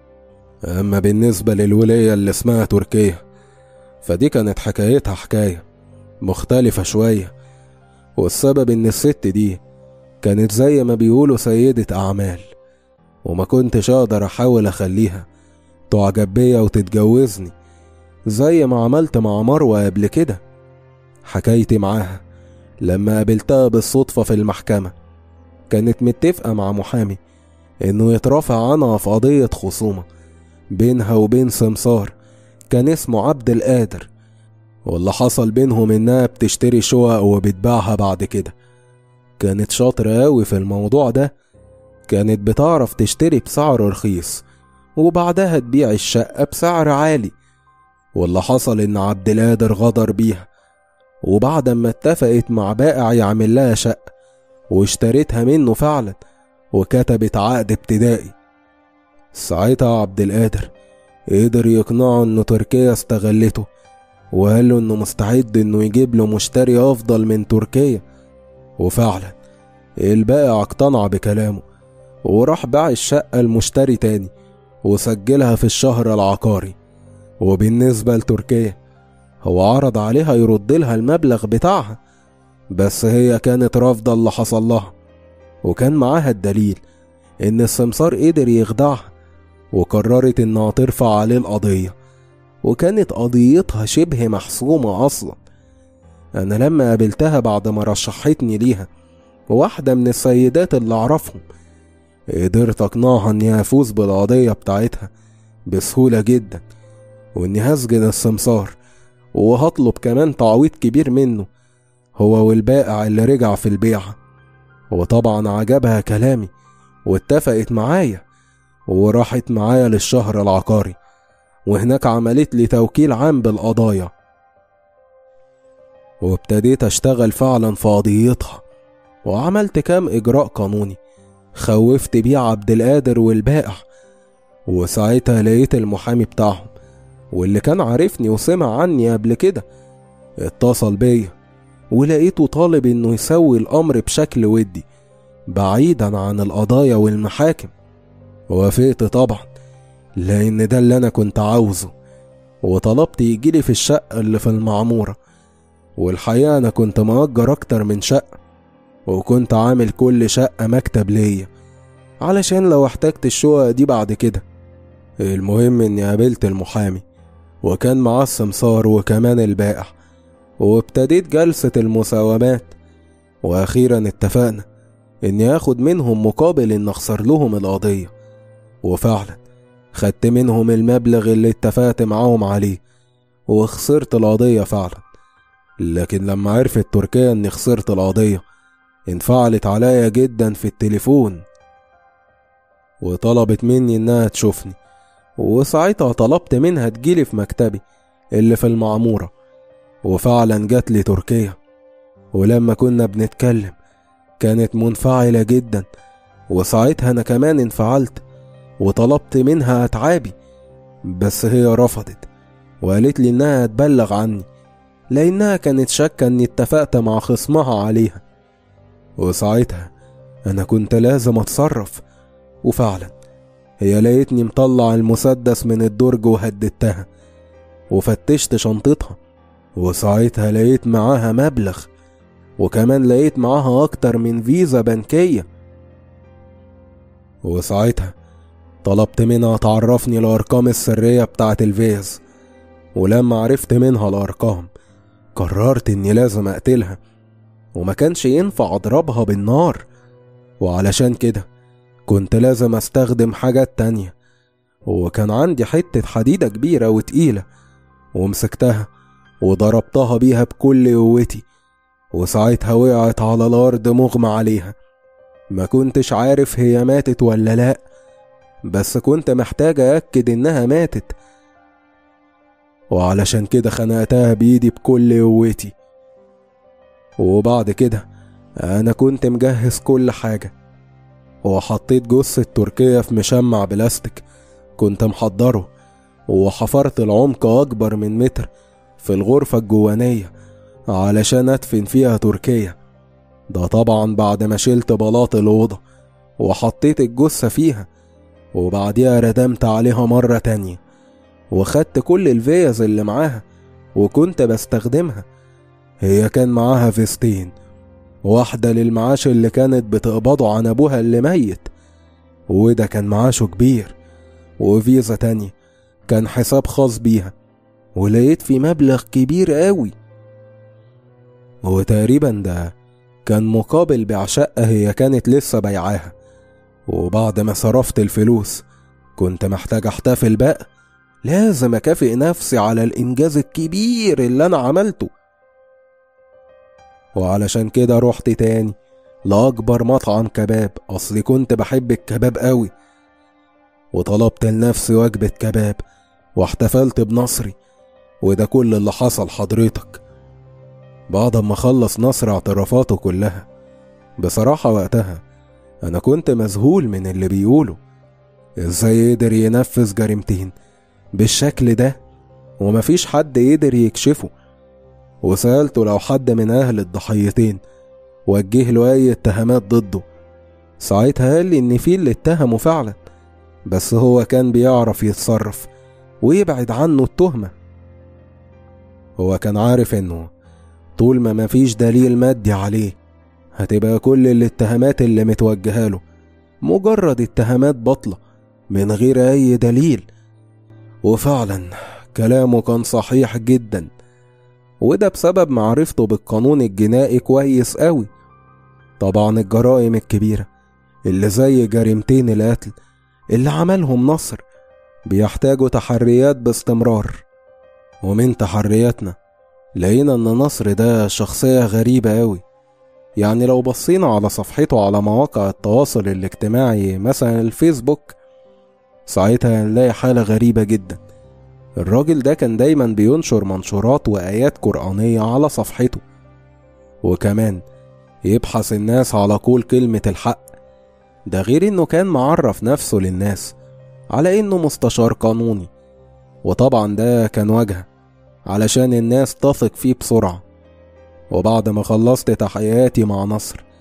أما بالنسبة للولاية اللي اسمها تركيا فدي كانت حكايتها حكاية مختلفة شوية والسبب إن الست دي كانت زي ما بيقولوا سيدة أعمال وما كنتش أقدر أحاول أخليها تعجب بيا وتتجوزني زي ما عملت مع مروة قبل كده حكايتي معاها لما قابلتها بالصدفة في المحكمة كانت متفقة مع محامي إنه يترافع عنها في قضية خصومة بينها وبين سمسار كان اسمه عبد القادر واللي حصل بينهم إنها بتشتري شقق وبتبيعها بعد كده كانت شاطرة أوي في الموضوع ده كانت بتعرف تشتري بسعر رخيص وبعدها تبيع الشقة بسعر عالي واللي حصل إن عبد القادر غدر بيها وبعد ما اتفقت مع بائع يعمل لها شقة واشتريتها منه فعلا وكتبت عقد ابتدائي ساعتها عبد القادر قدر يقنعه انه تركيا استغلته وقال له انه مستعد انه يجيب له مشتري افضل من تركيا وفعلا البائع اقتنع بكلامه وراح باع الشقة المشتري تاني وسجلها في الشهر العقاري وبالنسبة لتركيا هو عرض عليها يرد لها المبلغ بتاعها بس هي كانت رافضة اللي حصل لها وكان معاها الدليل إن السمسار قدر يخدعها وقررت إنها ترفع عليه القضية وكانت قضيتها شبه محسومة أصلا أنا لما قابلتها بعد ما رشحتني ليها واحدة من السيدات اللي أعرفهم قدرت أقنعها إني أفوز بالقضية بتاعتها بسهولة جدا وإني هسجن السمسار وهطلب كمان تعويض كبير منه هو والبائع اللي رجع في البيعة وطبعا عجبها كلامي واتفقت معايا وراحت معايا للشهر العقاري وهناك عملت لي توكيل عام بالقضايا وابتديت اشتغل فعلا في قضيتها وعملت كام اجراء قانوني خوفت بيه عبد القادر والبائع وساعتها لقيت المحامي بتاعهم واللي كان عارفني وسمع عني قبل كده اتصل بيا ولقيته طالب انه يسوي الامر بشكل ودي بعيدا عن القضايا والمحاكم وافقت طبعا لأن ده اللي أنا كنت عاوزه وطلبت يجيلي في الشقة اللي في المعمورة والحقيقة أنا كنت مأجر أكتر من شقة وكنت عامل كل شقة مكتب ليا علشان لو احتجت الشقق دي بعد كده المهم إني قابلت المحامي وكان معاه السمسار وكمان البائع وابتديت جلسة المساومات وأخيرا اتفقنا إني آخد منهم مقابل إن أخسر لهم القضية وفعلا خدت منهم المبلغ اللي اتفقت معاهم عليه وخسرت القضية فعلا لكن لما عرفت تركيا إني خسرت القضية انفعلت عليا جدا في التليفون وطلبت مني إنها تشوفني وساعتها طلبت منها تجيلي في مكتبي اللي في المعمورة وفعلا جات لي تركيا ولما كنا بنتكلم كانت منفعلة جدا وساعتها أنا كمان انفعلت وطلبت منها أتعابي بس هي رفضت وقالت لي إنها تبلغ عني لأنها كانت شاكة إني اتفقت مع خصمها عليها وساعتها أنا كنت لازم أتصرف وفعلا هي لقيتني مطلع المسدس من الدرج وهددتها وفتشت شنطتها وساعتها لقيت معاها مبلغ وكمان لقيت معاها أكتر من فيزا بنكية وساعتها طلبت منها تعرفني الأرقام السرية بتاعة الفيز ولما عرفت منها الأرقام قررت إني لازم أقتلها وما كانش ينفع أضربها بالنار وعلشان كده كنت لازم أستخدم حاجات تانية وكان عندي حتة حديدة كبيرة وتقيلة ومسكتها وضربتها بيها بكل قوتي وساعتها وقعت على الأرض مغمى عليها ما كنتش عارف هي ماتت ولا لأ بس كنت محتاج أأكد إنها ماتت وعلشان كده خنقتها بإيدي بكل قوتي وبعد كده أنا كنت مجهز كل حاجة وحطيت جثة تركيا في مشمع بلاستيك كنت محضره وحفرت العمق أكبر من متر في الغرفة الجوانية علشان أدفن فيها تركيا ده طبعا بعد ما شلت بلاط الأوضة وحطيت الجثة فيها وبعديها ردمت عليها مرة تانية وخدت كل الفيز اللي معاها وكنت بستخدمها هي كان معاها فيستين واحدة للمعاش اللي كانت بتقبضه عن أبوها اللي ميت وده كان معاشه كبير وفيزا تانية كان حساب خاص بيها ولقيت في مبلغ كبير قوي وتقريبا ده كان مقابل بيع شقة هي كانت لسه بيعاها وبعد ما صرفت الفلوس كنت محتاج احتفل بقى لازم اكافئ نفسي على الانجاز الكبير اللي انا عملته وعلشان كده رحت تاني لأكبر مطعم كباب أصلي كنت بحب الكباب قوي وطلبت لنفسي وجبة كباب واحتفلت بنصري وده كل اللي حصل حضرتك بعد ما خلص نصر اعترافاته كلها بصراحة وقتها أنا كنت مذهول من اللي بيقوله إزاي قدر ينفذ جريمتين بالشكل ده ومفيش حد قدر يكشفه وسألته لو حد من أهل الضحيتين وجه له أي اتهامات ضده ساعتها قال لي إن في اللي اتهمه فعلا بس هو كان بيعرف يتصرف ويبعد عنه التهمة هو كان عارف إنه طول ما مفيش دليل مادي عليه هتبقى كل الاتهامات اللي متوجهة له مجرد اتهامات بطلة من غير أي دليل وفعلا كلامه كان صحيح جدا وده بسبب معرفته بالقانون الجنائي كويس قوي طبعا الجرائم الكبيرة اللي زي جريمتين القتل اللي عملهم نصر بيحتاجوا تحريات باستمرار ومن تحرياتنا لقينا ان نصر ده شخصية غريبة قوي يعني لو بصينا على صفحته على مواقع التواصل الاجتماعي مثلا الفيسبوك ساعتها هنلاقي حالة غريبة جدا الراجل ده كان دايما بينشر منشورات وآيات قرآنية على صفحته وكمان يبحث الناس على قول كلمة الحق ده غير انه كان معرف نفسه للناس على انه مستشار قانوني وطبعا ده كان وجهه علشان الناس تثق فيه بسرعة وبعد ما خلصت تحقيقاتي مع نصر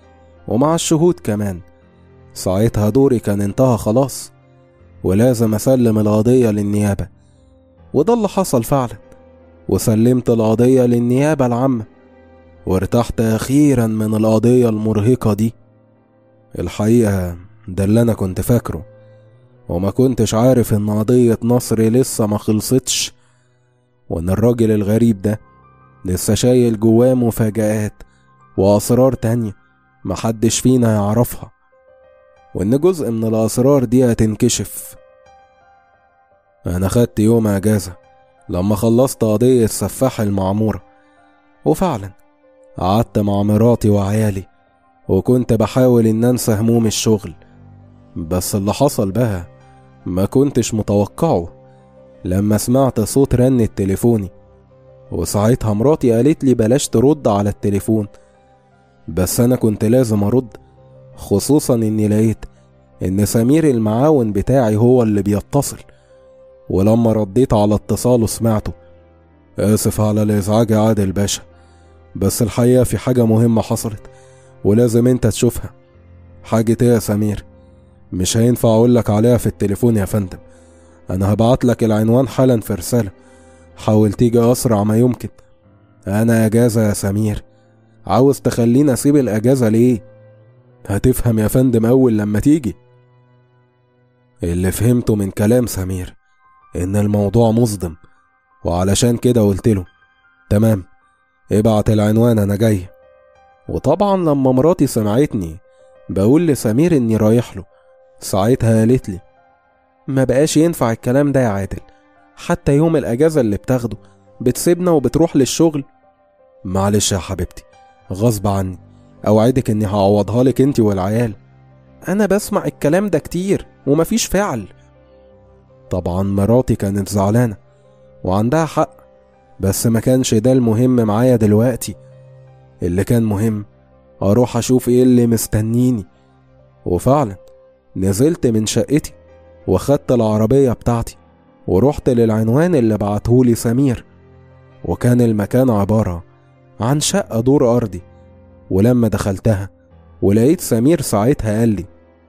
ومع الشهود كمان ساعتها دوري كان انتهى خلاص ولازم أسلم القضية للنيابة وده اللي حصل فعلا وسلمت القضية للنيابة العامة وارتحت أخيرا من القضية المرهقة دي الحقيقة ده اللي أنا كنت فاكره وما كنتش عارف إن قضية نصري لسه ما خلصتش وإن الراجل الغريب ده لسه شايل جواه مفاجآت وأسرار تانية محدش فينا يعرفها وإن جزء من الأسرار دي هتنكشف أنا خدت يوم أجازة لما خلصت قضية سفاح المعمورة وفعلا قعدت مع مراتي وعيالي وكنت بحاول إن أنسى هموم الشغل بس اللي حصل بقى ما كنتش متوقعه لما سمعت صوت رن تليفوني وساعتها مراتي قالت لي بلاش ترد على التليفون بس أنا كنت لازم أرد خصوصا إني لقيت إن سمير المعاون بتاعي هو اللي بيتصل ولما رديت على اتصاله سمعته آسف على الإزعاج يا عادل باشا بس الحقيقة في حاجة مهمة حصلت ولازم انت تشوفها حاجة ايه يا سمير مش هينفع اقولك عليها في التليفون يا فندم انا هبعتلك العنوان حالا في رسالة حاول تيجي اسرع ما يمكن انا اجازة يا سمير عاوز تخليني اسيب الاجازة ليه هتفهم يا فندم اول لما تيجي اللي فهمته من كلام سمير ان الموضوع مصدم وعلشان كده قلت له تمام ابعت العنوان انا جاي وطبعا لما مراتي سمعتني بقول لسمير اني رايح له ساعتها قالت لي ما بقاش ينفع الكلام ده يا عادل حتى يوم الاجازة اللي بتاخده بتسيبنا وبتروح للشغل معلش يا حبيبتي غصب عني اوعدك اني هعوضها لك انت والعيال انا بسمع الكلام ده كتير ومفيش فعل طبعا مراتي كانت زعلانة وعندها حق بس ما كانش ده المهم معايا دلوقتي اللي كان مهم اروح اشوف ايه اللي مستنيني وفعلا نزلت من شقتي واخدت العربية بتاعتي ورحت للعنوان اللي بعتهولي سمير وكان المكان عبارة عن شقة دور أرضي ولما دخلتها ولقيت سمير ساعتها قال لي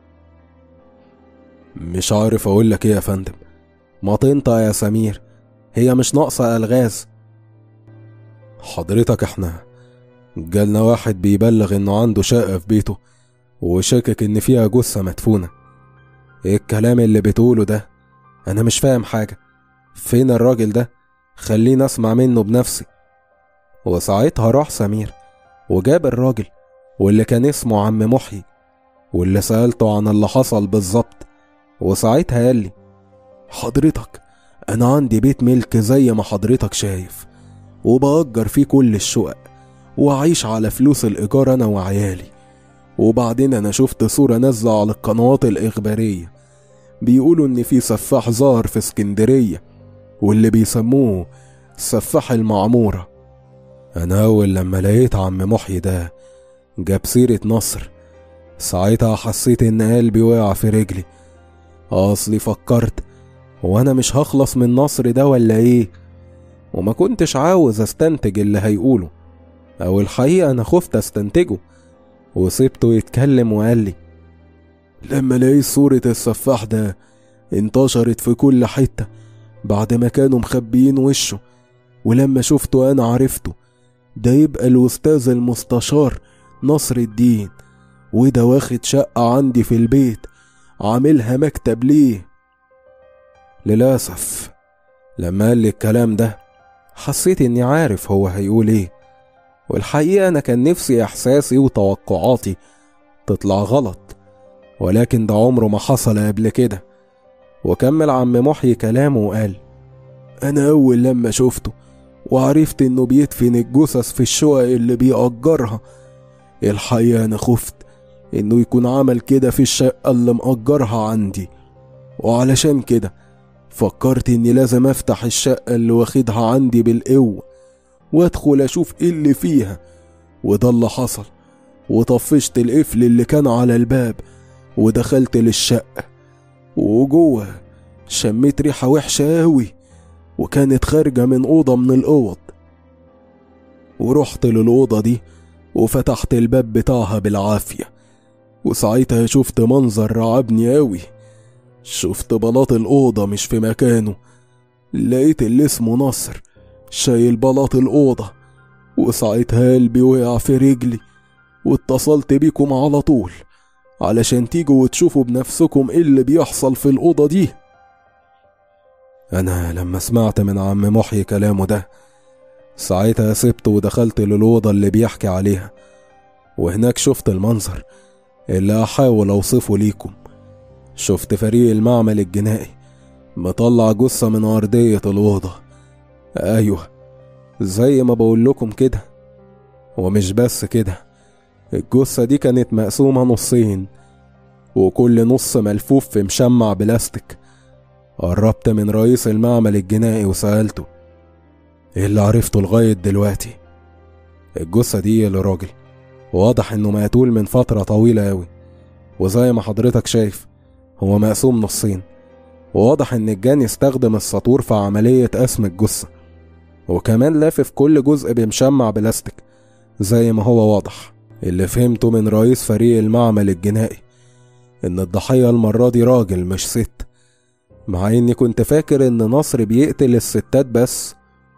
مش عارف أقول لك إيه يا فندم ما تنطق يا سمير هي مش ناقصة ألغاز حضرتك احنا جالنا واحد بيبلغ انه عنده شقة في بيته وشاكك ان فيها جثة مدفونة ايه الكلام اللي بتقوله ده انا مش فاهم حاجة فين الراجل ده خليني اسمع منه بنفسي وساعتها راح سمير وجاب الراجل واللي كان اسمه عم محيي واللي سألته عن اللي حصل بالظبط وساعتها قال لي حضرتك انا عندي بيت ملك زي ما حضرتك شايف وبأجر فيه كل الشقق وأعيش على فلوس الإيجار أنا وعيالي وبعدين أنا شفت صورة نازلة على القنوات الإخبارية بيقولوا إن في سفاح ظهر في اسكندرية واللي بيسموه سفاح المعمورة أنا أول لما لقيت عم محي ده جاب سيرة نصر ساعتها حسيت إن قلبي وقع في رجلي أصلي فكرت وأنا مش هخلص من نصر ده ولا إيه وما كنتش عاوز استنتج اللي هيقوله او الحقيقة انا خفت استنتجه وسبته يتكلم وقال لي لما لقيت صورة السفاح ده انتشرت في كل حتة بعد ما كانوا مخبيين وشه ولما شفته انا عرفته ده يبقى الاستاذ المستشار نصر الدين وده واخد شقة عندي في البيت عاملها مكتب ليه للأسف لما قال لي الكلام ده حسيت اني عارف هو هيقول ايه والحقيقة انا كان نفسي احساسي وتوقعاتي تطلع غلط ولكن ده عمره ما حصل قبل كده وكمل عم محيي كلامه وقال انا اول لما شفته وعرفت انه بيدفن الجثث في الشقق اللي بيأجرها الحقيقة انا خفت انه يكون عمل كده في الشقة اللي مأجرها عندي وعلشان كده فكرت اني لازم افتح الشقة اللي واخدها عندي بالقوة وادخل اشوف ايه اللي فيها وده اللي حصل وطفشت القفل اللي كان على الباب ودخلت للشقة وجوه شميت ريحة وحشة أوي وكانت خارجة من أوضة من الأوض ورحت للأوضة دي وفتحت الباب بتاعها بالعافية وساعتها شفت منظر رعبني أوي شفت بلاط الأوضة مش في مكانه لقيت اللي اسمه نصر شايل بلاط الأوضة وساعتها قلبي وقع في رجلي واتصلت بيكم على طول علشان تيجوا وتشوفوا بنفسكم ايه اللي بيحصل في الأوضة دي أنا لما سمعت من عم محي كلامه ده ساعتها سبت ودخلت للأوضة اللي بيحكي عليها وهناك شفت المنظر اللي هحاول أوصفه ليكم شفت فريق المعمل الجنائي مطلع جثة من أرضية الأوضة أيوه زي ما بقول لكم كده ومش بس كده الجثة دي كانت مقسومة نصين وكل نص ملفوف في مشمع بلاستيك قربت من رئيس المعمل الجنائي وسألته ايه اللي عرفته لغاية دلوقتي الجثة دي لراجل واضح انه مقتول من فترة طويلة اوي وزي ما حضرتك شايف هو مقسوم نصين وواضح ان الجاني استخدم السطور في عملية قسم الجثة وكمان لافف كل جزء بمشمع بلاستيك زي ما هو واضح اللي فهمته من رئيس فريق المعمل الجنائي ان الضحية المرة دي راجل مش ست مع اني كنت فاكر ان نصر بيقتل الستات بس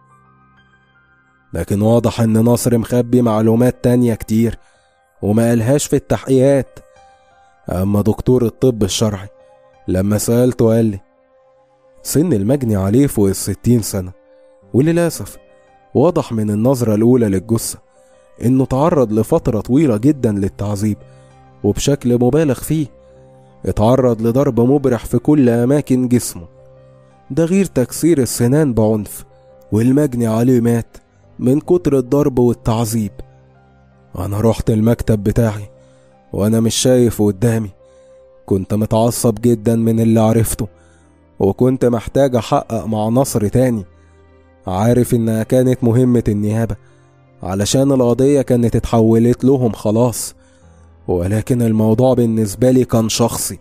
لكن واضح ان نصر مخبي معلومات تانية كتير وما قالهاش في التحقيقات اما دكتور الطب الشرعي لما سألته قال لي سن المجني عليه فوق الستين سنة وللأسف واضح من النظرة الأولى للجثة إنه تعرض لفترة طويلة جدا للتعذيب وبشكل مبالغ فيه اتعرض لضرب مبرح في كل أماكن جسمه ده غير تكسير السنان بعنف والمجني عليه مات من كتر الضرب والتعذيب أنا رحت المكتب بتاعي وأنا مش شايف قدامي كنت متعصب جدا من اللي عرفته وكنت محتاج أحقق مع نصر تاني عارف إنها كانت مهمة النيابة علشان القضية كانت اتحولت لهم خلاص ولكن الموضوع بالنسبة لي كان شخصي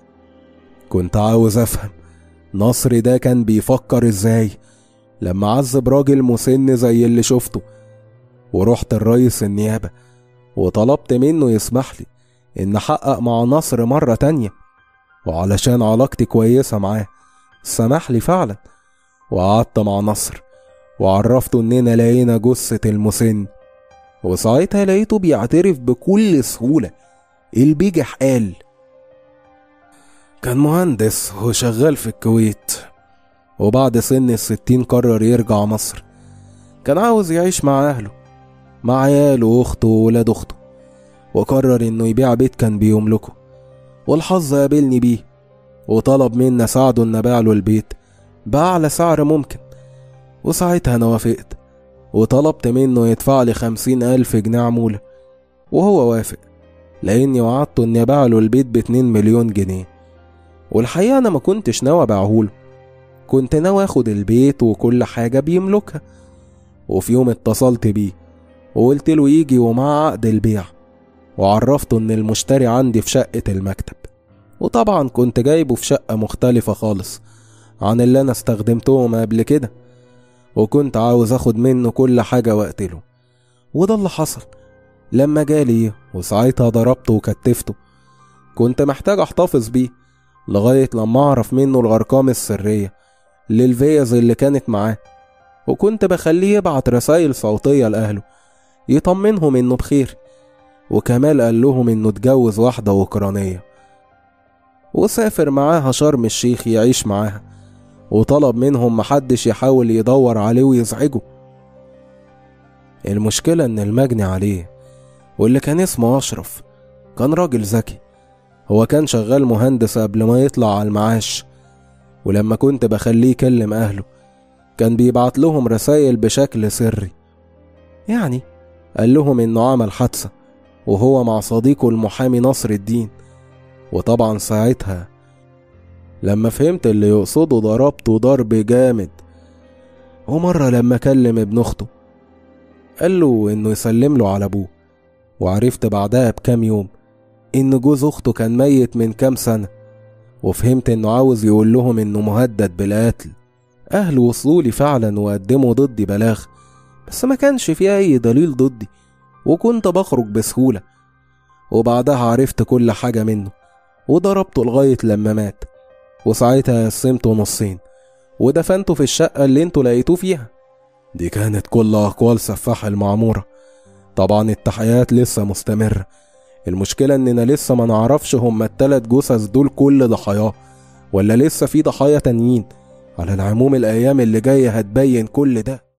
كنت عاوز أفهم نصر ده كان بيفكر إزاي لما عذب راجل مسن زي اللي شفته ورحت الرئيس النيابة وطلبت منه يسمح لي إن أحقق مع نصر مرة تانية وعلشان علاقتي كويسة معاه سمح لي فعلا وقعدت مع نصر وعرفته إننا لقينا جثة المسن وساعتها لقيته بيعترف بكل سهولة البجح قال كان مهندس وشغال في الكويت وبعد سن الستين قرر يرجع مصر كان عاوز يعيش مع أهله مع عياله وأخته وولاد أخته وقرر إنه يبيع بيت كان بيملكه والحظ قابلني بيه وطلب مني أساعده إن أبيع له البيت بأعلى سعر ممكن وساعتها أنا وافقت وطلبت منه يدفع لي خمسين ألف جنيه عمولة وهو وافق لأني وعدته إني أبيع له البيت باتنين مليون جنيه والحقيقة أنا ما كنتش ناوي أبيعهوله كنت ناوي أخد البيت وكل حاجة بيملكها وفي يوم اتصلت بيه وقلت له يجي ومعاه عقد البيع وعرفته إن المشتري عندي في شقة المكتب وطبعا كنت جايبه في شقة مختلفة خالص عن اللي أنا استخدمتهم قبل كده وكنت عاوز أخد منه كل حاجة وأقتله وده اللي حصل لما جالي وساعتها ضربته وكتفته كنت محتاج أحتفظ بيه لغاية لما أعرف منه الأرقام السرية للفيز اللي كانت معاه وكنت بخليه يبعت رسايل صوتية لأهله يطمنهم إنه بخير وكمال قال لهم إنه اتجوز واحدة أوكرانية وسافر معاها شرم الشيخ يعيش معاها وطلب منهم محدش يحاول يدور عليه ويزعجه المشكلة إن المجني عليه واللي كان اسمه أشرف كان راجل ذكي هو كان شغال مهندس قبل ما يطلع على المعاش ولما كنت بخليه يكلم أهله كان بيبعت لهم رسايل بشكل سري يعني قال لهم إنه عمل حادثة وهو مع صديقه المحامي نصر الدين وطبعا ساعتها لما فهمت اللي يقصده ضربته ضرب جامد ومرة لما كلم ابن أخته قال له إنه يسلم له على أبوه وعرفت بعدها بكام يوم إن جوز أخته كان ميت من كام سنة وفهمت إنه عاوز يقول لهم إنه مهدد بالقتل أهله وصلولي فعلا وقدموا ضدي بلاغ بس ما كانش في أي دليل ضدي وكنت بخرج بسهولة وبعدها عرفت كل حاجة منه وضربته لغاية لما مات وساعتها قسمته نصين ودفنته في الشقة اللي انتوا لقيتوه فيها دي كانت كل أقوال سفاح المعمورة طبعا التحقيقات لسه مستمرة المشكلة إننا لسه ما نعرفش هما التلات جثث دول كل ضحاياه ولا لسه في ضحايا تانيين على العموم الأيام اللي جاية هتبين كل ده